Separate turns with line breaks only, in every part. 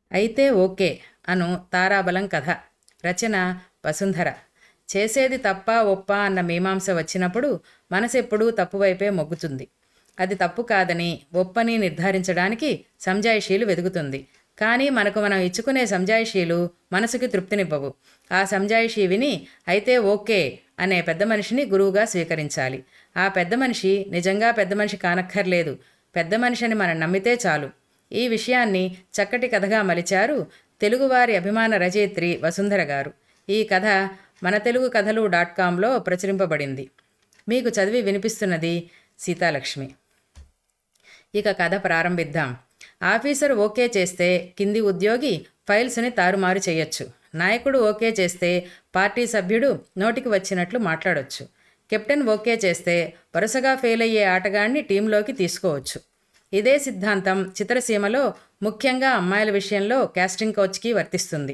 అయితే ఓకే అను తారాబలం కథ రచన వసుంధర చేసేది తప్ప ఒప్ప అన్న మీమాంస వచ్చినప్పుడు మనసెప్పుడూ తప్పువైపే మొగ్గుతుంది అది తప్పు కాదని ఒప్పని నిర్ధారించడానికి సంజాయిషీలు వెదుగుతుంది కానీ మనకు మనం ఇచ్చుకునే సంజాయిషీలు మనసుకి తృప్తినివ్వవు ఆ సంజాయిషీ విని అయితే ఓకే అనే పెద్ద మనిషిని గురువుగా స్వీకరించాలి ఆ పెద్ద మనిషి నిజంగా పెద్ద మనిషి కానక్కర్లేదు పెద్ద మనిషి అని మనం నమ్మితే చాలు ఈ విషయాన్ని చక్కటి కథగా మలిచారు తెలుగువారి అభిమాన రచయిత్రి వసుంధర గారు ఈ కథ మన తెలుగు కథలు డాట్ కాంలో ప్రచురింపబడింది మీకు చదివి వినిపిస్తున్నది సీతాలక్ష్మి ఇక కథ ప్రారంభిద్దాం ఆఫీసర్ ఓకే చేస్తే కింది ఉద్యోగి ఫైల్స్ని తారుమారు చేయొచ్చు నాయకుడు ఓకే చేస్తే పార్టీ సభ్యుడు నోటికి వచ్చినట్లు మాట్లాడొచ్చు కెప్టెన్ ఓకే చేస్తే వరుసగా ఫెయిల్ అయ్యే ఆటగాడిని టీంలోకి తీసుకోవచ్చు ఇదే సిద్ధాంతం చిత్రసీమలో ముఖ్యంగా అమ్మాయిల విషయంలో కాస్టింగ్ కోచ్కి వర్తిస్తుంది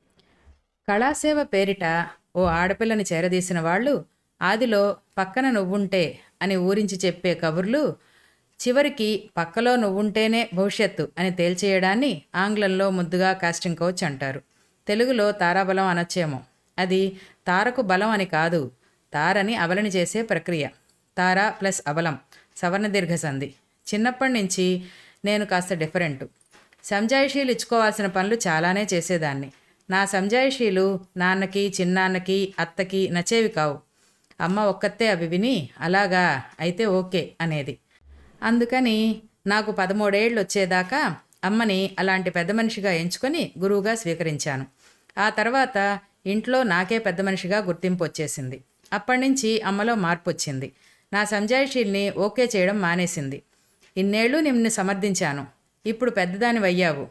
కళాసేవ పేరిట ఓ ఆడపిల్లని చేరదీసిన వాళ్ళు ఆదిలో పక్కన నువ్వుంటే అని ఊరించి చెప్పే కబుర్లు చివరికి పక్కలో నువ్వుంటేనే భవిష్యత్తు అని తేల్చేయడాన్ని ఆంగ్లంలో ముద్దుగా కాస్టింగ్ కోచ్ అంటారు తెలుగులో తారాబలం అనొచ్చేమో అది తారకు బలం అని కాదు తారని అవలని చేసే ప్రక్రియ తార ప్లస్ అబలం సవర్ణ దీర్ఘ సంధి చిన్నప్పటి నుంచి నేను కాస్త డిఫరెంట్ సంజాయిషీలు ఇచ్చుకోవాల్సిన పనులు చాలానే చేసేదాన్ని నా సంజాయిషీలు నాన్నకి చిన్నాన్నకి అత్తకి నచ్చేవి కావు అమ్మ ఒక్కతే అవి విని అలాగా అయితే ఓకే అనేది అందుకని నాకు పదమూడేళ్ళు వచ్చేదాకా అమ్మని అలాంటి పెద్ద మనిషిగా ఎంచుకొని గురువుగా స్వీకరించాను ఆ తర్వాత ఇంట్లో నాకే పెద్ద మనిషిగా గుర్తింపు వచ్చేసింది అప్పటి నుంచి అమ్మలో మార్పు వచ్చింది నా సంజాయిషీల్ని ఓకే చేయడం మానేసింది ఇన్నేళ్ళు నిన్ను సమర్థించాను ఇప్పుడు పెద్దదాని అయ్యావు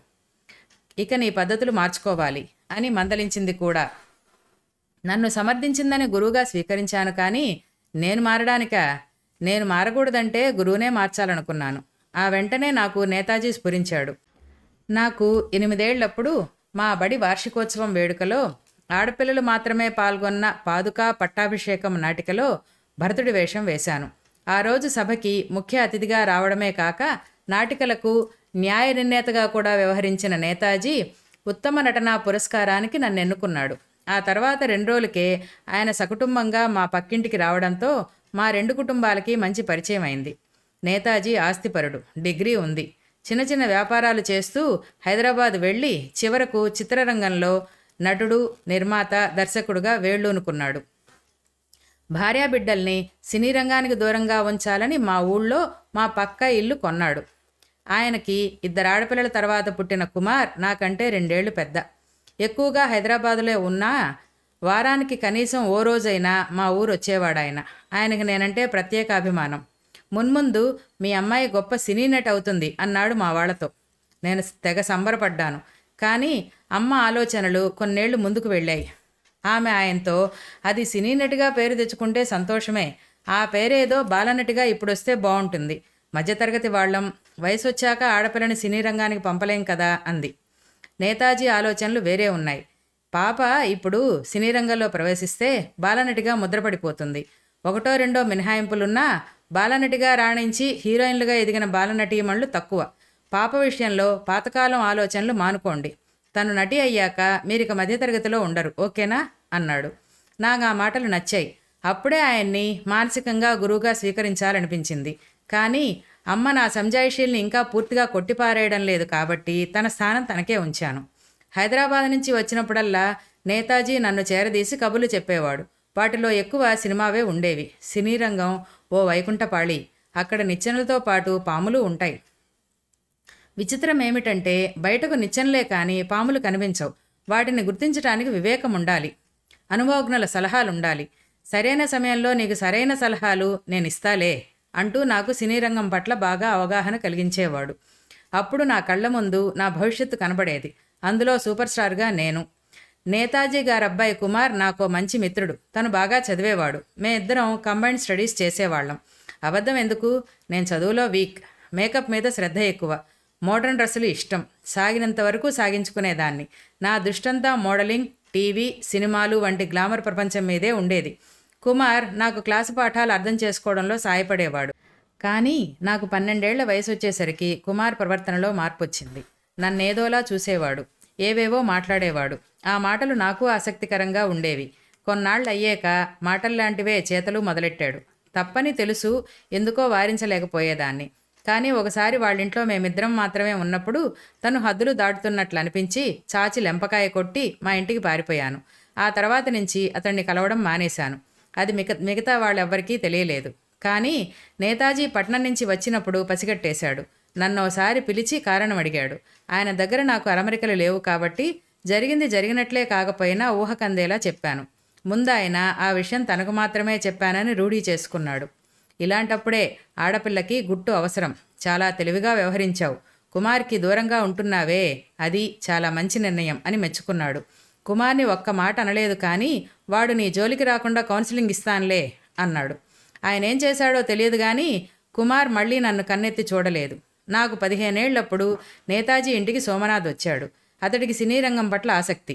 ఇక నీ పద్ధతులు మార్చుకోవాలి అని మందలించింది కూడా నన్ను సమర్థించిందని గురువుగా స్వీకరించాను కానీ నేను మారడానికా నేను మారకూడదంటే గురువునే మార్చాలనుకున్నాను ఆ వెంటనే నాకు నేతాజీ స్ఫురించాడు నాకు ఎనిమిదేళ్లప్పుడు మా బడి వార్షికోత్సవం వేడుకలో ఆడపిల్లలు మాత్రమే పాల్గొన్న పాదుకా పట్టాభిషేకం నాటికలో భరతుడి వేషం వేశాను ఆ రోజు సభకి ముఖ్య అతిథిగా రావడమే కాక నాటికలకు న్యాయ నిర్ణేతగా కూడా వ్యవహరించిన నేతాజీ ఉత్తమ నటనా పురస్కారానికి నన్ను ఎన్నుకున్నాడు ఆ తర్వాత రెండు రోజులకే ఆయన సకుటుంబంగా మా పక్కింటికి రావడంతో మా రెండు కుటుంబాలకి మంచి పరిచయం అయింది నేతాజీ ఆస్తిపరుడు డిగ్రీ ఉంది చిన్న చిన్న వ్యాపారాలు చేస్తూ హైదరాబాద్ వెళ్ళి చివరకు చిత్రరంగంలో నటుడు నిర్మాత దర్శకుడుగా వేళ్ళూనుకున్నాడు భార్యాబిడ్డల్ని సినీ రంగానికి దూరంగా ఉంచాలని మా ఊళ్ళో మా పక్క ఇల్లు కొన్నాడు ఆయనకి ఇద్దరు ఆడపిల్లల తర్వాత పుట్టిన కుమార్ నాకంటే రెండేళ్లు పెద్ద ఎక్కువగా హైదరాబాదులో ఉన్నా వారానికి కనీసం ఓ రోజైనా మా ఊరు వచ్చేవాడు ఆయన ఆయనకి నేనంటే ప్రత్యేక అభిమానం మున్ముందు మీ అమ్మాయి గొప్ప సినీ నటి అవుతుంది అన్నాడు మా వాళ్ళతో నేను తెగ సంబరపడ్డాను కానీ అమ్మ ఆలోచనలు కొన్నేళ్లు ముందుకు వెళ్ళాయి ఆమె ఆయనతో అది సినీ నటిగా పేరు తెచ్చుకుంటే సంతోషమే ఆ పేరేదో బాలనటిగా ఇప్పుడొస్తే బాగుంటుంది మధ్యతరగతి వాళ్ళం వయసు వచ్చాక ఆడపిల్లని సినీ రంగానికి పంపలేం కదా అంది నేతాజీ ఆలోచనలు వేరే ఉన్నాయి పాప ఇప్పుడు సినీ రంగంలో ప్రవేశిస్తే బాలనటిగా ముద్రపడిపోతుంది ఒకటో రెండో మినహాయింపులున్నా బాలనటిగా రాణించి హీరోయిన్లుగా ఎదిగిన బాలనటీమణులు తక్కువ పాప విషయంలో పాతకాలం ఆలోచనలు మానుకోండి తను నటి అయ్యాక మీరిక మధ్యతరగతిలో ఉండరు ఓకేనా అన్నాడు నాకు ఆ మాటలు నచ్చాయి అప్పుడే ఆయన్ని మానసికంగా గురువుగా స్వీకరించాలనిపించింది కానీ అమ్మ నా సంజాయిషీల్ని ఇంకా పూర్తిగా కొట్టిపారేయడం లేదు కాబట్టి తన స్థానం తనకే ఉంచాను హైదరాబాద్ నుంచి వచ్చినప్పుడల్లా నేతాజీ నన్ను చేరదీసి కబుర్లు చెప్పేవాడు వాటిలో ఎక్కువ సినిమావే ఉండేవి సినీ రంగం ఓ వైకుంఠపాళి అక్కడ నిచ్చెనలతో పాటు పాములు ఉంటాయి విచిత్రం ఏమిటంటే బయటకు నిచ్చెనలే కానీ పాములు కనిపించవు వాటిని గుర్తించడానికి వివేకం ఉండాలి అనుభవజ్ఞుల సలహాలు ఉండాలి సరైన సమయంలో నీకు సరైన సలహాలు నేను ఇస్తాలే అంటూ నాకు సినీ రంగం పట్ల బాగా అవగాహన కలిగించేవాడు అప్పుడు నా కళ్ళ ముందు నా భవిష్యత్తు కనబడేది అందులో సూపర్ స్టార్గా నేను నేతాజీ గారి అబ్బాయి కుమార్ నాకు మంచి మిత్రుడు తను బాగా చదివేవాడు మే ఇద్దరం కంబైన్డ్ స్టడీస్ చేసేవాళ్ళం అబద్ధం ఎందుకు నేను చదువులో వీక్ మేకప్ మీద శ్రద్ధ ఎక్కువ మోడర్న్ డ్రెస్సులు ఇష్టం సాగినంత వరకు సాగించుకునేదాన్ని నా దృష్టంతా మోడలింగ్ టీవీ సినిమాలు వంటి గ్లామర్ ప్రపంచం మీదే ఉండేది కుమార్ నాకు క్లాసు పాఠాలు అర్థం చేసుకోవడంలో సాయపడేవాడు కానీ నాకు పన్నెండేళ్ల వయసు వచ్చేసరికి కుమార్ ప్రవర్తనలో మార్పు వచ్చింది నన్నేదోలా చూసేవాడు ఏవేవో మాట్లాడేవాడు ఆ మాటలు నాకు ఆసక్తికరంగా ఉండేవి కొన్నాళ్ళు అయ్యాక మాటల్లాంటివే చేతలు మొదలెట్టాడు తప్పని తెలుసు ఎందుకో వారించలేకపోయేదాన్ని కానీ ఒకసారి వాళ్ళింట్లో మేమిద్దరం మాత్రమే ఉన్నప్పుడు తను హద్దులు దాటుతున్నట్లు అనిపించి చాచి లెంపకాయ కొట్టి మా ఇంటికి పారిపోయాను ఆ తర్వాత నుంచి అతన్ని కలవడం మానేశాను అది మిగ మిగతా వాళ్ళెవ్వరికీ తెలియలేదు కానీ నేతాజీ పట్నం నుంచి వచ్చినప్పుడు పసిగట్టేశాడు నన్ను ఒకసారి పిలిచి కారణం అడిగాడు ఆయన దగ్గర నాకు అరమరికలు లేవు కాబట్టి జరిగింది జరిగినట్లే కాకపోయినా ఊహకందేలా చెప్పాను ముందాయన ఆ విషయం తనకు మాత్రమే చెప్పానని రూఢీ చేసుకున్నాడు ఇలాంటప్పుడే ఆడపిల్లకి గుట్టు అవసరం చాలా తెలివిగా వ్యవహరించావు కుమార్కి దూరంగా ఉంటున్నావే అది చాలా మంచి నిర్ణయం అని మెచ్చుకున్నాడు కుమార్ని ఒక్క మాట అనలేదు కానీ వాడు నీ జోలికి రాకుండా కౌన్సిలింగ్ ఇస్తానులే అన్నాడు ఆయన ఏం చేశాడో తెలియదు కానీ కుమార్ మళ్ళీ నన్ను కన్నెత్తి చూడలేదు నాకు పదిహేనేళ్లప్పుడు నేతాజీ ఇంటికి సోమనాథ్ వచ్చాడు అతడికి సినీ రంగం పట్ల ఆసక్తి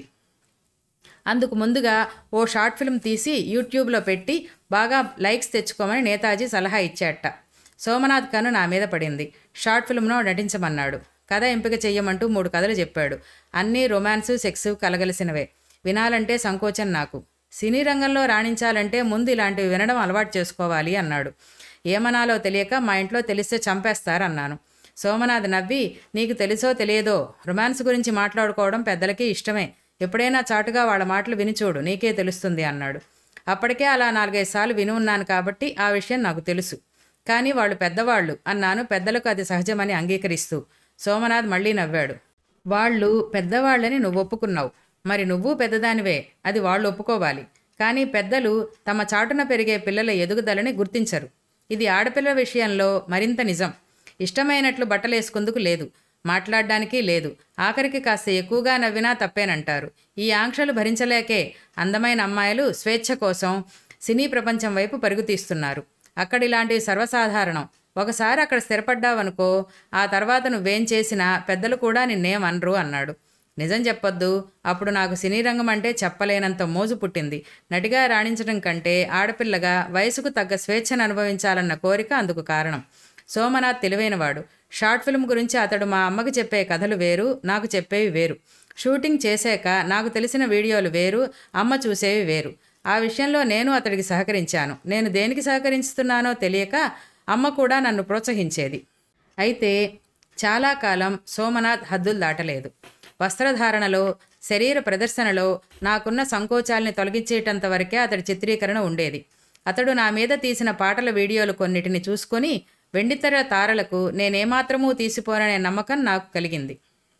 అందుకు ముందుగా ఓ షార్ట్ ఫిల్మ్ తీసి యూట్యూబ్లో పెట్టి బాగా లైక్స్ తెచ్చుకోమని నేతాజీ సలహా ఇచ్చాట సోమనాథ్ కను నా మీద పడింది షార్ట్ ఫిల్మ్లో నటించమన్నాడు కథ ఎంపిక చెయ్యమంటూ మూడు కథలు చెప్పాడు అన్నీ రొమాన్సు సెక్స్ కలగలిసినవే వినాలంటే సంకోచం నాకు సినీ రంగంలో రాణించాలంటే ముందు ఇలాంటివి వినడం అలవాటు చేసుకోవాలి అన్నాడు ఏమనాలో తెలియక మా ఇంట్లో తెలిస్తే చంపేస్తారన్నాను సోమనాథ్ నవ్వి నీకు తెలుసో తెలియదో రొమాన్స్ గురించి మాట్లాడుకోవడం పెద్దలకి ఇష్టమే ఎప్పుడైనా చాటుగా వాళ్ళ మాటలు విని చూడు నీకే తెలుస్తుంది అన్నాడు అప్పటికే అలా నాలుగైదు సార్లు విని ఉన్నాను కాబట్టి ఆ విషయం నాకు తెలుసు కానీ వాళ్ళు పెద్దవాళ్ళు అన్నాను పెద్దలకు అది సహజమని అంగీకరిస్తూ సోమనాథ్ మళ్ళీ నవ్వాడు వాళ్ళు పెద్దవాళ్ళని నువ్వు ఒప్పుకున్నావు మరి నువ్వు పెద్దదానివే అది వాళ్ళు ఒప్పుకోవాలి కానీ పెద్దలు తమ చాటున పెరిగే పిల్లల ఎదుగుదలని గుర్తించరు ఇది ఆడపిల్లల విషయంలో మరింత నిజం ఇష్టమైనట్లు బట్టలేసుకుందుకు లేదు మాట్లాడడానికి లేదు ఆఖరికి కాస్త ఎక్కువగా నవ్వినా తప్పేనంటారు ఈ ఆంక్షలు భరించలేకే అందమైన అమ్మాయిలు స్వేచ్ఛ కోసం సినీ ప్రపంచం వైపు పరుగుతీస్తున్నారు అక్కడ ఇలాంటివి సర్వసాధారణం ఒకసారి అక్కడ స్థిరపడ్డావనుకో ఆ తర్వాత నువ్వేం చేసినా పెద్దలు కూడా నిన్నేమనరు అన్నాడు నిజం చెప్పొద్దు అప్పుడు నాకు సినీ రంగం అంటే చెప్పలేనంత మోజు పుట్టింది నటిగా రాణించడం కంటే ఆడపిల్లగా వయసుకు తగ్గ స్వేచ్ఛను అనుభవించాలన్న కోరిక అందుకు కారణం సోమనాథ్ తెలివైనవాడు షార్ట్ ఫిల్మ్ గురించి అతడు మా అమ్మకి చెప్పే కథలు వేరు నాకు చెప్పేవి వేరు షూటింగ్ చేశాక నాకు తెలిసిన వీడియోలు వేరు అమ్మ చూసేవి వేరు ఆ విషయంలో నేను అతడికి సహకరించాను నేను దేనికి సహకరిస్తున్నానో తెలియక అమ్మ కూడా నన్ను ప్రోత్సహించేది అయితే చాలా కాలం సోమనాథ్ హద్దులు దాటలేదు వస్త్రధారణలో శరీర ప్రదర్శనలో నాకున్న సంకోచాల్ని తొలగించేటంత వరకే అతడి చిత్రీకరణ ఉండేది అతడు నా మీద తీసిన పాటల వీడియోలు కొన్నిటిని చూసుకొని వెండితెర తారలకు నేనేమాత్రమూ తీసిపోననే నమ్మకం నాకు కలిగింది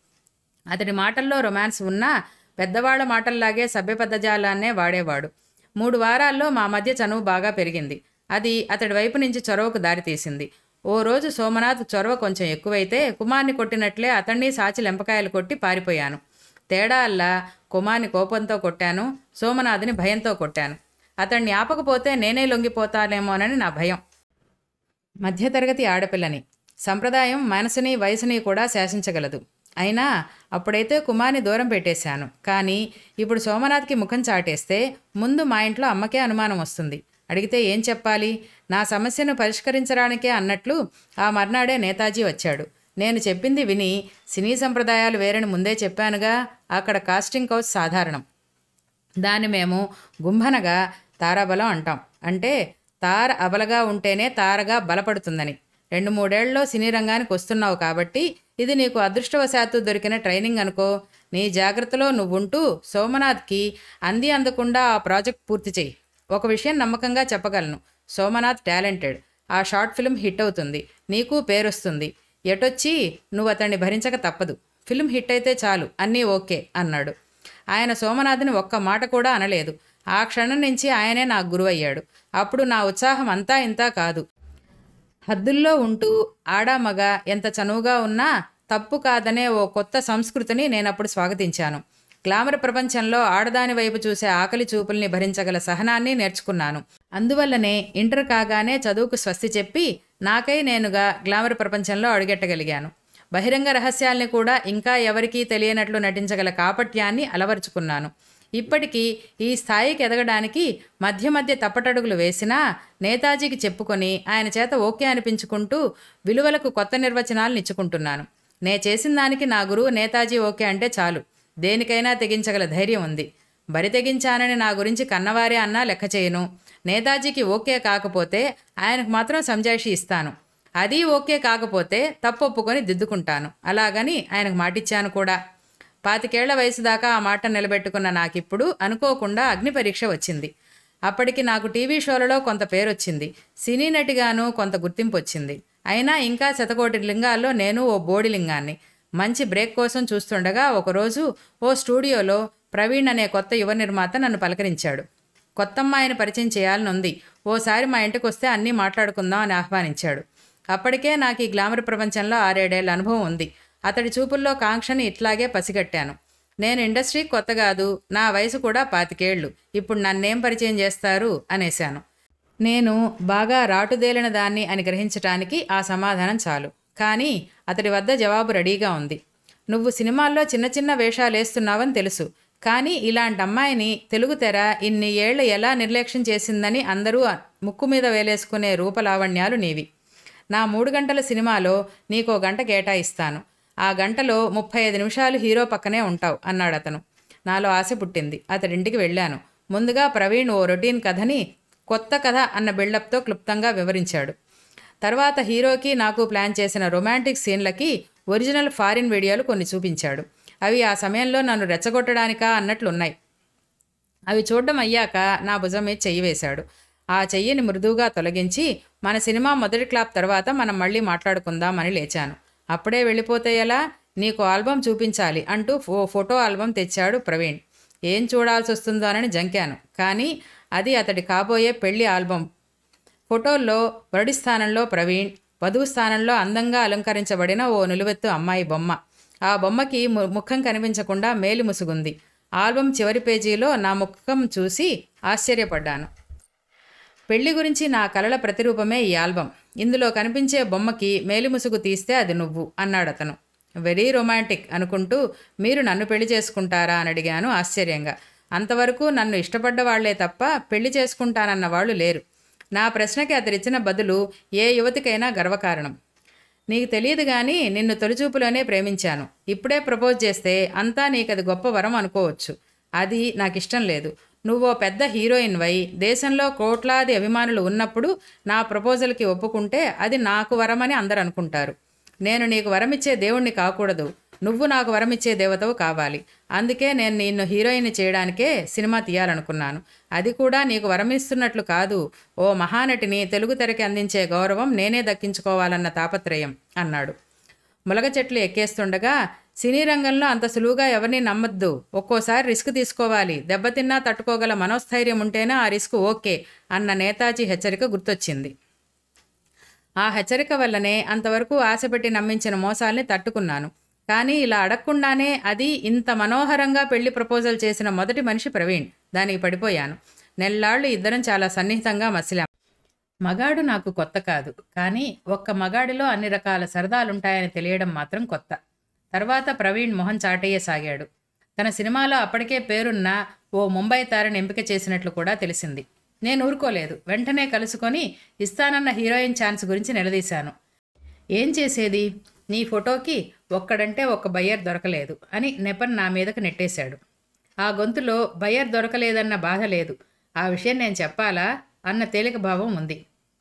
అతడి మాటల్లో రొమాన్స్ ఉన్నా పెద్దవాళ్ల మాటల్లాగే సభ్య పదజాలాన్నే వాడేవాడు మూడు వారాల్లో మా మధ్య చనువు బాగా పెరిగింది అది అతడి వైపు నుంచి చొరవకు దారితీసింది ఓ రోజు సోమనాథ్ చొరవ కొంచెం ఎక్కువైతే కుమార్ని కొట్టినట్లే అతన్ని సాచి లెంపకాయలు కొట్టి పారిపోయాను తేడా అల్లా కుమార్ని కోపంతో కొట్టాను సోమనాథ్ని భయంతో కొట్టాను అతన్ని ఆపకపోతే నేనే లొంగిపోతానేమోనని నా భయం మధ్యతరగతి ఆడపిల్లని సంప్రదాయం మనసుని వయసుని కూడా శాసించగలదు అయినా అప్పుడైతే కుమార్ని దూరం పెట్టేశాను కానీ ఇప్పుడు సోమనాథ్కి ముఖం చాటేస్తే ముందు మా ఇంట్లో అమ్మకే అనుమానం వస్తుంది అడిగితే ఏం చెప్పాలి నా సమస్యను పరిష్కరించడానికే అన్నట్లు ఆ మర్నాడే నేతాజీ వచ్చాడు నేను చెప్పింది విని సినీ సంప్రదాయాలు వేరని ముందే చెప్పానుగా అక్కడ కాస్టింగ్ కౌచ్ సాధారణం దాన్ని మేము గుంభనగా తారాబలం అంటాం అంటే తార అబలగా ఉంటేనే తారగా బలపడుతుందని రెండు మూడేళ్లలో సినీ రంగానికి వస్తున్నావు కాబట్టి ఇది నీకు అదృష్టవశాత్తు దొరికిన ట్రైనింగ్ అనుకో నీ జాగ్రత్తలో నువ్వుంటూ సోమనాథ్కి అంది అందకుండా ఆ ప్రాజెక్ట్ పూర్తి చేయి ఒక విషయం నమ్మకంగా చెప్పగలను సోమనాథ్ టాలెంటెడ్ ఆ షార్ట్ ఫిల్మ్ హిట్ అవుతుంది నీకు పేరొస్తుంది ఎటొచ్చి నువ్వు అతన్ని భరించక తప్పదు ఫిల్మ్ హిట్ అయితే చాలు అన్నీ ఓకే అన్నాడు ఆయన సోమనాథ్ని ఒక్క మాట కూడా అనలేదు ఆ క్షణం నుంచి ఆయనే నాకు గురువయ్యాడు అప్పుడు నా ఉత్సాహం అంతా ఇంతా కాదు హద్దుల్లో ఉంటూ ఆడా మగ ఎంత చనువుగా ఉన్నా తప్పు కాదనే ఓ కొత్త సంస్కృతిని నేనప్పుడు స్వాగతించాను గ్లామర్ ప్రపంచంలో ఆడదాని వైపు చూసే ఆకలి చూపుల్ని భరించగల సహనాన్ని నేర్చుకున్నాను అందువల్లనే ఇంటర్ కాగానే చదువుకు స్వస్తి చెప్పి నాకై నేనుగా గ్లామర్ ప్రపంచంలో అడుగెట్టగలిగాను బహిరంగ రహస్యాల్ని కూడా ఇంకా ఎవరికీ తెలియనట్లు నటించగల కాపట్యాన్ని అలవరుచుకున్నాను ఇప్పటికీ ఈ స్థాయికి ఎదగడానికి మధ్య మధ్య తప్పటడుగులు వేసినా నేతాజీకి చెప్పుకొని ఆయన చేత ఓకే అనిపించుకుంటూ విలువలకు కొత్త నిర్వచనాలను ఇచ్చుకుంటున్నాను నే చేసిన దానికి నా గురువు నేతాజీ ఓకే అంటే చాలు దేనికైనా తెగించగల ధైర్యం ఉంది బరి తెగించానని నా గురించి కన్నవారే అన్నా లెక్క చేయను నేతాజీకి ఓకే కాకపోతే ఆయనకు మాత్రం సంజాయిషి ఇస్తాను అది ఓకే కాకపోతే తప్పు ఒప్పుకొని దిద్దుకుంటాను అలాగని ఆయనకు మాటిచ్చాను కూడా పాతికేళ్ల వయసు దాకా ఆ మాట నిలబెట్టుకున్న నాకిప్పుడు అనుకోకుండా అగ్ని పరీక్ష వచ్చింది అప్పటికి నాకు టీవీ షోలలో కొంత పేరు వచ్చింది సినీ నటిగాను కొంత గుర్తింపు వచ్చింది అయినా ఇంకా శతకోటి లింగాల్లో నేను ఓ బోడి లింగాన్ని మంచి బ్రేక్ కోసం చూస్తుండగా ఒకరోజు ఓ స్టూడియోలో ప్రవీణ్ అనే కొత్త యువ నిర్మాత నన్ను పలకరించాడు కొత్తమ్మాయిని పరిచయం చేయాలని ఉంది ఓసారి మా ఇంటికి వస్తే అన్నీ మాట్లాడుకుందాం అని ఆహ్వానించాడు అప్పటికే నాకు ఈ గ్లామర్ ప్రపంచంలో ఆరేడేళ్ల అనుభవం ఉంది అతడి చూపుల్లో కాంక్షని ఇట్లాగే పసిగట్టాను నేను ఇండస్ట్రీ కొత్త కాదు నా వయసు కూడా పాతికేళ్ళు ఇప్పుడు నన్నేం పరిచయం చేస్తారు అనేశాను నేను బాగా రాటుదేలిన దాన్ని అని గ్రహించటానికి ఆ సమాధానం చాలు కానీ అతడి వద్ద జవాబు రెడీగా ఉంది నువ్వు సినిమాల్లో చిన్న చిన్న వేషాలేస్తున్నావని తెలుసు కానీ ఇలాంటి అమ్మాయిని తెలుగు తెర ఇన్ని ఏళ్ళు ఎలా నిర్లక్ష్యం చేసిందని అందరూ ముక్కు మీద వేలేసుకునే రూపలావణ్యాలు నీవి నా మూడు గంటల సినిమాలో నీకో గంట కేటాయిస్తాను ఆ గంటలో ముప్పై ఐదు నిమిషాలు హీరో పక్కనే ఉంటావు అన్నాడు అతను నాలో ఆశ పుట్టింది అతడింటికి వెళ్ళాను ముందుగా ప్రవీణ్ ఓ రొటీన్ కథని కొత్త కథ అన్న బిల్డప్తో క్లుప్తంగా వివరించాడు తర్వాత హీరోకి నాకు ప్లాన్ చేసిన రొమాంటిక్ సీన్లకి ఒరిజినల్ ఫారిన్ వీడియోలు కొన్ని చూపించాడు అవి ఆ సమయంలో నన్ను రెచ్చగొట్టడానికా అన్నట్లున్నాయి అవి చూడడం అయ్యాక నా భుజం మీద చెయ్యి వేశాడు ఆ చెయ్యిని మృదువుగా తొలగించి మన సినిమా మొదటి క్లాప్ తర్వాత మనం మళ్ళీ మాట్లాడుకుందామని లేచాను అప్పుడే వెళ్ళిపోతే ఎలా నీకు ఆల్బమ్ చూపించాలి అంటూ ఓ ఫోటో ఆల్బమ్ తెచ్చాడు ప్రవీణ్ ఏం చూడాల్సి వస్తుందోనని జంకాను కానీ అది అతడి కాబోయే పెళ్లి ఆల్బమ్ ఫోటోల్లో వరుడి స్థానంలో ప్రవీణ్ వధువు స్థానంలో అందంగా అలంకరించబడిన ఓ నిలువెత్తు అమ్మాయి బొమ్మ ఆ బొమ్మకి ము- ముఖం కనిపించకుండా మేలి ముసుగుంది ఆల్బమ్ చివరి పేజీలో నా ముఖం చూసి ఆశ్చర్యపడ్డాను పెళ్లి గురించి నా కలల ప్రతిరూపమే ఈ ఆల్బమ్ ఇందులో కనిపించే బొమ్మకి మేలిముసుగు తీస్తే అది నువ్వు అన్నాడు అతను వెరీ రొమాంటిక్ అనుకుంటూ మీరు నన్ను పెళ్లి చేసుకుంటారా అని అడిగాను ఆశ్చర్యంగా అంతవరకు నన్ను ఇష్టపడ్డ వాళ్లే తప్ప పెళ్లి చేసుకుంటానన్న వాళ్ళు లేరు నా ప్రశ్నకి అతడిచ్చిన బదులు ఏ యువతికైనా గర్వకారణం నీకు తెలియదు కానీ నిన్ను తొలిచూపులోనే ప్రేమించాను ఇప్పుడే ప్రపోజ్ చేస్తే అంతా నీకు అది గొప్ప వరం అనుకోవచ్చు అది నాకు ఇష్టం లేదు నువ్వో పెద్ద హీరోయిన్ వై దేశంలో కోట్లాది అభిమానులు ఉన్నప్పుడు నా ప్రపోజల్కి ఒప్పుకుంటే అది నాకు వరమని అందరు అనుకుంటారు నేను నీకు వరమిచ్చే దేవుణ్ణి కాకూడదు నువ్వు నాకు వరమిచ్చే దేవతవు కావాలి అందుకే నేను నిన్ను హీరోయిన్ చేయడానికే సినిమా తీయాలనుకున్నాను అది కూడా నీకు వరమిస్తున్నట్లు కాదు ఓ మహానటిని తెలుగు తెరకి అందించే గౌరవం నేనే దక్కించుకోవాలన్న తాపత్రయం అన్నాడు ములగ చెట్లు ఎక్కేస్తుండగా సినీ రంగంలో అంత సులువుగా ఎవరిని నమ్మద్దు ఒక్కోసారి రిస్క్ తీసుకోవాలి దెబ్బతిన్నా తట్టుకోగల మనోస్థైర్యం ఉంటేనే ఆ రిస్క్ ఓకే అన్న నేతాజీ హెచ్చరిక గుర్తొచ్చింది ఆ హెచ్చరిక వల్లనే అంతవరకు ఆశపెట్టి నమ్మించిన మోసాల్ని తట్టుకున్నాను కానీ ఇలా అడగకుండానే అది ఇంత మనోహరంగా పెళ్లి ప్రపోజల్ చేసిన మొదటి మనిషి ప్రవీణ్ దానికి పడిపోయాను నెల్లాళ్ళు ఇద్దరం చాలా సన్నిహితంగా మసిలాం మగాడు నాకు కొత్త కాదు కానీ ఒక్క మగాడిలో అన్ని రకాల సరదాలుంటాయని తెలియడం మాత్రం కొత్త తర్వాత ప్రవీణ్ మొహం చాటయ్యసాగాడు తన సినిమాలో అప్పటికే పేరున్న ఓ ముంబై తారని ఎంపిక చేసినట్లు కూడా తెలిసింది నేను ఊరుకోలేదు వెంటనే కలుసుకొని ఇస్తానన్న హీరోయిన్ ఛాన్స్ గురించి నిలదీశాను ఏం చేసేది నీ ఫోటోకి ఒక్కడంటే ఒక్క బయ్యర్ దొరకలేదు అని నెపన్ నా మీదకు నెట్టేశాడు ఆ గొంతులో బయ్యర్ దొరకలేదన్న బాధ లేదు ఆ విషయం నేను చెప్పాలా అన్న తేలిక భావం ఉంది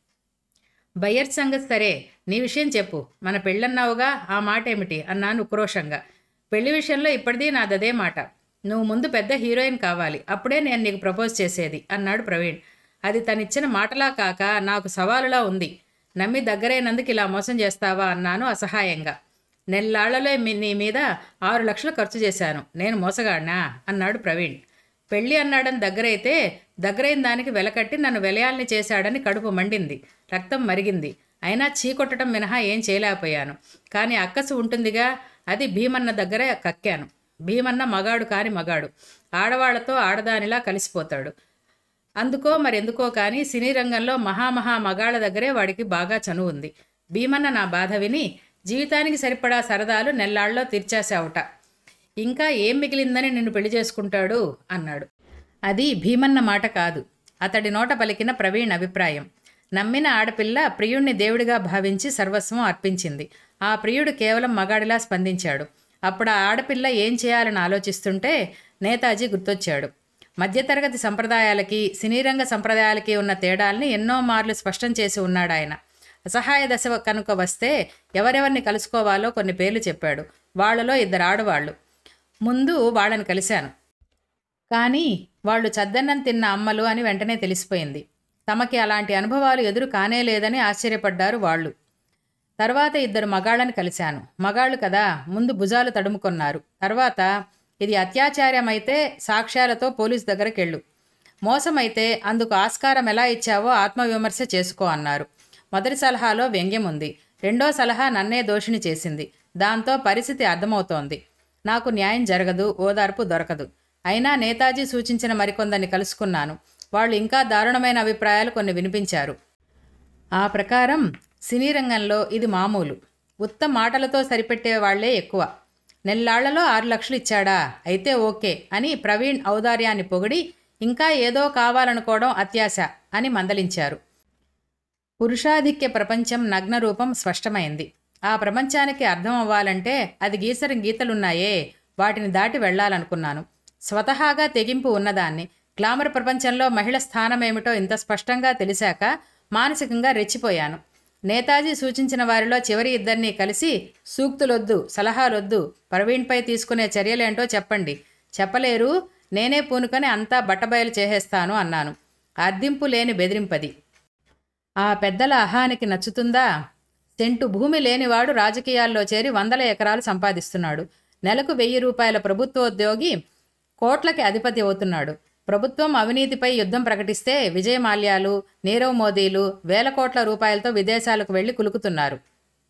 బయ్యర్ సంగతి సరే నీ విషయం చెప్పు మన పెళ్ళన్నావుగా ఆ మాట ఏమిటి అన్నాను ఉక్రోషంగా పెళ్లి విషయంలో ఇప్పటిదీ నాదదే మాట నువ్వు ముందు పెద్ద హీరోయిన్ కావాలి అప్పుడే నేను నీకు ప్రపోజ్ చేసేది అన్నాడు ప్రవీణ్ అది తనిచ్చిన మాటలా కాక నాకు సవాలులా ఉంది నమ్మి దగ్గరైనందుకు ఇలా మోసం చేస్తావా అన్నాను అసహాయంగా నెల్లాళ్లలో మీ- నీ మీద ఆరు లక్షలు ఖర్చు చేశాను నేను మోసగాడినా అన్నాడు ప్రవీణ్ పెళ్ళి అన్నాడని దగ్గరైతే దగ్గరైన దానికి వెలకట్టి నన్ను వెలయాల్ని చేశాడని కడుపు మండింది రక్తం మరిగింది అయినా చీకొట్టడం మినహా ఏం చేయలేకపోయాను కానీ అక్కసు ఉంటుందిగా అది భీమన్న దగ్గర కక్కాను భీమన్న మగాడు కాని మగాడు ఆడవాళ్లతో ఆడదానిలా కలిసిపోతాడు అందుకో మరెందుకో కానీ సినీ రంగంలో మహామహా మగాళ్ళ దగ్గరే వాడికి బాగా చనువు ఉంది భీమన్న నా బాధ విని జీవితానికి సరిపడా సరదాలు నెల్లాళ్ళలో తీర్చేశావుట ఇంకా ఏం మిగిలిందని నిన్ను పెళ్లి చేసుకుంటాడు అన్నాడు అది భీమన్న మాట కాదు అతడి నోట పలికిన ప్రవీణ్ అభిప్రాయం నమ్మిన ఆడపిల్ల ప్రియుణ్ణి దేవుడిగా భావించి సర్వస్వం అర్పించింది ఆ ప్రియుడు కేవలం మగాడిలా స్పందించాడు అప్పుడు ఆ ఆడపిల్ల ఏం చేయాలని ఆలోచిస్తుంటే నేతాజీ గుర్తొచ్చాడు మధ్యతరగతి సంప్రదాయాలకి సినీరంగ సంప్రదాయాలకి ఉన్న తేడాల్ని ఎన్నో మార్లు స్పష్టం చేసి ఉన్నాడు ఆయన అసహాయ దశ కనుక వస్తే ఎవరెవరిని కలుసుకోవాలో కొన్ని పేర్లు చెప్పాడు వాళ్ళలో ఇద్దరు ఆడవాళ్ళు ముందు వాళ్ళని కలిశాను కానీ వాళ్ళు చద్దన్నం తిన్న అమ్మలు అని వెంటనే తెలిసిపోయింది తమకి అలాంటి అనుభవాలు ఎదురు కానే లేదని ఆశ్చర్యపడ్డారు వాళ్ళు తర్వాత ఇద్దరు మగాళ్ళని కలిశాను మగాళ్ళు కదా ముందు భుజాలు తడుముకొన్నారు తర్వాత ఇది అత్యాచారమైతే సాక్ష్యాలతో పోలీస్ దగ్గరకెళ్ళు మోసమైతే అందుకు ఆస్కారం ఎలా ఇచ్చావో ఆత్మవిమర్శ చేసుకో అన్నారు మొదటి సలహాలో వ్యంగ్యం ఉంది రెండో సలహా నన్నే దోషిని చేసింది దాంతో పరిస్థితి అర్థమవుతోంది నాకు న్యాయం జరగదు ఓదార్పు దొరకదు అయినా నేతాజీ సూచించిన మరికొందరిని కలుసుకున్నాను వాళ్ళు ఇంకా దారుణమైన అభిప్రాయాలు కొన్ని వినిపించారు ఆ ప్రకారం సినీ రంగంలో ఇది మామూలు ఉత్త మాటలతో సరిపెట్టే వాళ్లే ఎక్కువ నెల్లాళ్లలో ఆరు లక్షలు ఇచ్చాడా అయితే ఓకే అని ప్రవీణ్ ఔదార్యాన్ని పొగిడి ఇంకా ఏదో కావాలనుకోవడం అత్యాశ అని మందలించారు పురుషాధిక్య ప్రపంచం నగ్న రూపం స్పష్టమైంది ఆ ప్రపంచానికి అర్థం అవ్వాలంటే అది గీసరం గీతలున్నాయే వాటిని దాటి వెళ్ళాలనుకున్నాను స్వతహాగా తెగింపు ఉన్నదాన్ని గ్లామర్ ప్రపంచంలో మహిళ స్థానమేమిటో ఇంత స్పష్టంగా తెలిసాక మానసికంగా రెచ్చిపోయాను నేతాజీ సూచించిన వారిలో చివరి ఇద్దరిని కలిసి సూక్తులొద్దు సలహాలొద్దు ప్రవీణ్పై తీసుకునే చర్యలేంటో చెప్పండి చెప్పలేరు నేనే పూనుకొని అంతా బట్టబయలు చేసేస్తాను అన్నాను అర్దింపు లేని బెదిరింపది ఆ పెద్దల అహానికి నచ్చుతుందా సెంటు భూమి లేనివాడు రాజకీయాల్లో చేరి వందల ఎకరాలు సంపాదిస్తున్నాడు నెలకు వెయ్యి రూపాయల ప్రభుత్వోద్యోగి కోట్లకి అధిపతి అవుతున్నాడు ప్రభుత్వం అవినీతిపై యుద్ధం ప్రకటిస్తే విజయమాల్యాలు నీరవ్ మోదీలు వేల కోట్ల రూపాయలతో విదేశాలకు వెళ్లి కులుకుతున్నారు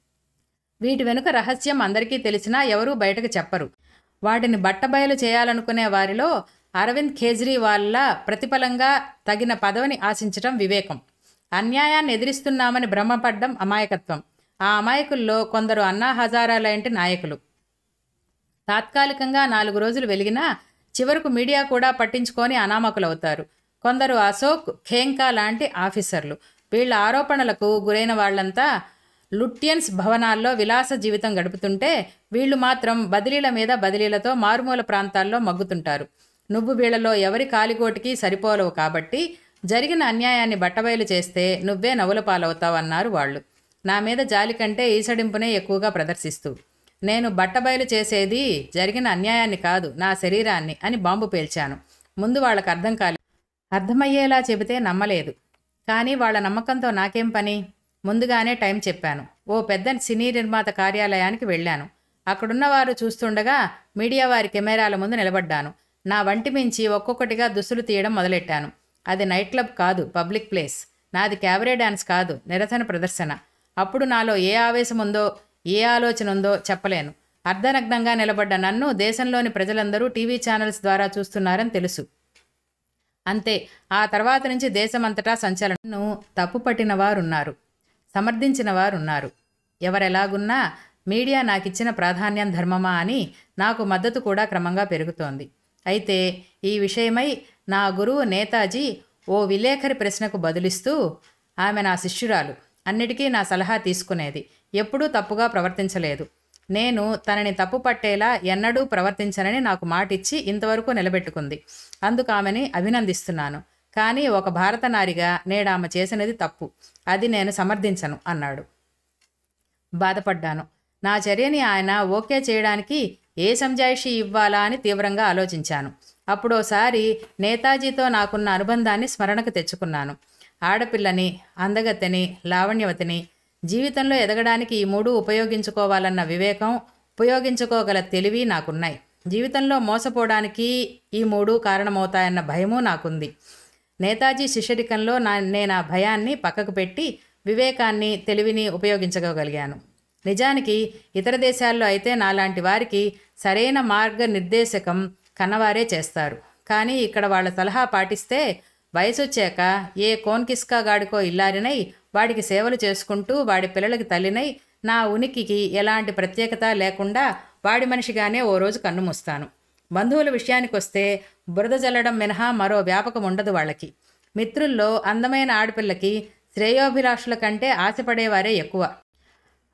వీటి వెనుక రహస్యం అందరికీ తెలిసినా ఎవరూ బయటకు చెప్పరు వాటిని బట్టబయలు చేయాలనుకునే వారిలో అరవింద్ కేజ్రీవాల్ల ప్రతిఫలంగా తగిన పదవిని ఆశించటం వివేకం అన్యాయాన్ని ఎదిరిస్తున్నామని భ్రమపడ్డం అమాయకత్వం ఆ అమాయకుల్లో కొందరు అన్నా హజారా లాంటి నాయకులు తాత్కాలికంగా నాలుగు రోజులు వెలిగినా చివరకు మీడియా కూడా పట్టించుకొని అనామకులవుతారు కొందరు అశోక్ ఖేంకా లాంటి ఆఫీసర్లు వీళ్ళ ఆరోపణలకు గురైన వాళ్ళంతా లుట్యన్స్ భవనాల్లో విలాస జీవితం గడుపుతుంటే వీళ్ళు మాత్రం బదిలీల మీద బదిలీలతో మారుమూల ప్రాంతాల్లో మగ్గుతుంటారు నువ్వు వీళ్ళలో ఎవరి కాలిగోటికి సరిపోలవు కాబట్టి జరిగిన అన్యాయాన్ని బట్టబయలు చేస్తే నువ్వే నవ్వుల పాలవుతావన్నారు వాళ్ళు నా మీద జాలి కంటే ఈసడింపునే ఎక్కువగా ప్రదర్శిస్తూ నేను బట్టబయలు చేసేది జరిగిన అన్యాయాన్ని కాదు నా శరీరాన్ని అని బాంబు పేల్చాను ముందు వాళ్ళకి అర్థం కాలేదు అర్థమయ్యేలా చెబితే నమ్మలేదు కానీ వాళ్ళ నమ్మకంతో నాకేం పని ముందుగానే టైం చెప్పాను ఓ పెద్ద సినీ నిర్మాత కార్యాలయానికి వెళ్ళాను అక్కడున్న వారు చూస్తుండగా మీడియా వారి కెమెరాల ముందు నిలబడ్డాను నా వంటి మించి ఒక్కొక్కటిగా దుస్తులు తీయడం మొదలెట్టాను అది నైట్ క్లబ్ కాదు పబ్లిక్ ప్లేస్ నాది క్యాబరే డాన్స్ కాదు నిరసన ప్రదర్శన అప్పుడు నాలో ఏ ఆవేశం ఉందో ఏ ఆలోచన ఉందో చెప్పలేను అర్ధనగ్నంగా నిలబడ్డ నన్ను దేశంలోని ప్రజలందరూ టీవీ ఛానల్స్ ద్వారా చూస్తున్నారని తెలుసు అంతే ఆ తర్వాత నుంచి దేశమంతటా సంచలనను తప్పుపట్టిన వారున్నారు సమర్థించిన వారున్నారు ఎవరెలాగున్నా మీడియా నాకిచ్చిన ప్రాధాన్యం ధర్మమా అని నాకు మద్దతు కూడా క్రమంగా పెరుగుతోంది అయితే ఈ విషయమై నా గురువు నేతాజీ ఓ విలేఖరి ప్రశ్నకు బదులిస్తూ ఆమె నా శిష్యురాలు అన్నిటికీ నా సలహా తీసుకునేది ఎప్పుడూ తప్పుగా ప్రవర్తించలేదు నేను తనని తప్పు పట్టేలా ఎన్నడూ ప్రవర్తించనని నాకు మాటిచ్చి ఇంతవరకు నిలబెట్టుకుంది అందుకు ఆమెని అభినందిస్తున్నాను కానీ ఒక భారత నారిగా నేడామె చేసినది తప్పు అది నేను సమర్థించను అన్నాడు బాధపడ్డాను నా చర్యని ఆయన ఓకే చేయడానికి ఏ సంజాయిషి ఇవ్వాలా అని తీవ్రంగా ఆలోచించాను అప్పుడోసారి నేతాజీతో నాకున్న అనుబంధాన్ని స్మరణకు తెచ్చుకున్నాను ఆడపిల్లని అందగత్తెని లావణ్యవతిని జీవితంలో ఎదగడానికి ఈ మూడు ఉపయోగించుకోవాలన్న వివేకం ఉపయోగించుకోగల తెలివి నాకున్నాయి జీవితంలో మోసపోవడానికి ఈ మూడు కారణమవుతాయన్న భయమూ నాకుంది నేతాజీ శిష్యరికంలో నా నేను ఆ భయాన్ని పక్కకు పెట్టి వివేకాన్ని తెలివిని ఉపయోగించగలిగాను నిజానికి ఇతర దేశాల్లో అయితే నాలాంటి వారికి సరైన మార్గ నిర్దేశకం కన్నవారే చేస్తారు కానీ ఇక్కడ వాళ్ళ సలహా పాటిస్తే వయసు వచ్చాక ఏ కోన్కిస్కా గాడికో ఇల్లారినై వాడికి సేవలు చేసుకుంటూ వాడి పిల్లలకి తల్లినై నా ఉనికికి ఎలాంటి ప్రత్యేకత లేకుండా వాడి మనిషిగానే ఓ రోజు కన్నుమూస్తాను బంధువుల విషయానికి వస్తే బురద జల్లడం మినహా మరో వ్యాపకం ఉండదు వాళ్ళకి మిత్రుల్లో అందమైన ఆడపిల్లకి శ్రేయోభిలాషుల కంటే ఆశపడేవారే ఎక్కువ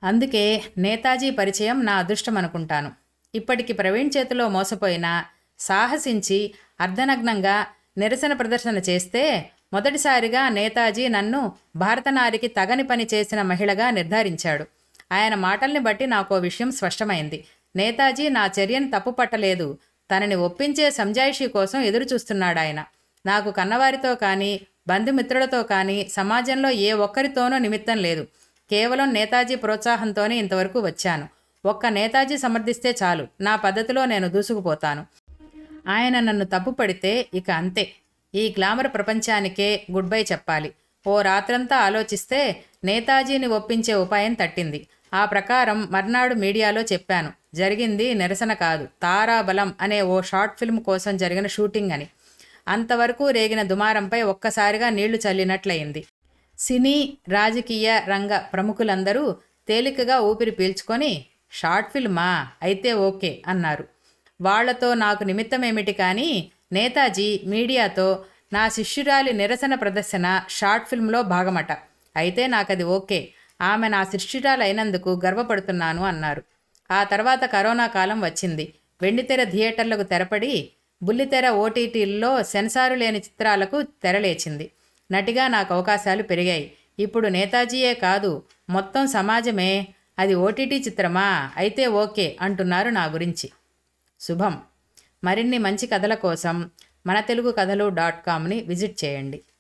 అందుకే నేతాజీ పరిచయం నా అదృష్టం అనుకుంటాను ఇప్పటికి ప్రవీణ్ చేతిలో మోసపోయిన సాహసించి అర్ధనగ్నంగా నిరసన ప్రదర్శన చేస్తే మొదటిసారిగా నేతాజీ నన్ను భారతనారికి తగని పని చేసిన మహిళగా నిర్ధారించాడు ఆయన మాటల్ని బట్టి నాకో విషయం స్పష్టమైంది నేతాజీ నా చర్యను తప్పుపట్టలేదు తనని ఒప్పించే సంజాయిషీ కోసం ఎదురు చూస్తున్నాడు ఆయన నాకు కన్నవారితో కానీ బంధుమిత్రులతో కానీ సమాజంలో ఏ ఒక్కరితోనూ నిమిత్తం లేదు కేవలం నేతాజీ ప్రోత్సాహంతోనే ఇంతవరకు వచ్చాను ఒక్క నేతాజీ సమర్థిస్తే చాలు నా పద్ధతిలో నేను దూసుకుపోతాను ఆయన నన్ను తప్పుపడితే ఇక అంతే ఈ గ్లామర్ ప్రపంచానికే గుడ్ బై చెప్పాలి ఓ రాత్రంతా ఆలోచిస్తే నేతాజీని ఒప్పించే ఉపాయం తట్టింది ఆ ప్రకారం మర్నాడు మీడియాలో చెప్పాను జరిగింది నిరసన కాదు తారాబలం అనే ఓ షార్ట్ ఫిల్మ్ కోసం జరిగిన షూటింగ్ అని అంతవరకు రేగిన దుమారంపై ఒక్కసారిగా నీళ్లు చల్లినట్లయింది సినీ రాజకీయ రంగ ప్రముఖులందరూ తేలికగా ఊపిరి పీల్చుకొని షార్ట్ ఫిల్మా అయితే ఓకే అన్నారు వాళ్లతో నాకు నిమిత్తమేమిటి కానీ నేతాజీ మీడియాతో నా శిష్యురాలి నిరసన ప్రదర్శన షార్ట్ ఫిల్మ్లో భాగమట అయితే నాకది ఓకే ఆమె నా శిష్యురాలు అయినందుకు గర్వపడుతున్నాను అన్నారు ఆ తర్వాత కరోనా కాలం వచ్చింది వెండితెర థియేటర్లకు తెరపడి బుల్లితెర ఓటీటీల్లో సెన్సారు లేని చిత్రాలకు తెరలేచింది నటిగా నాకు అవకాశాలు పెరిగాయి ఇప్పుడు నేతాజీయే కాదు మొత్తం సమాజమే అది ఓటీటీ చిత్రమా అయితే ఓకే అంటున్నారు నా గురించి శుభం మరిన్ని మంచి కథల కోసం మన తెలుగు కథలు డాట్ కామ్ని విజిట్ చేయండి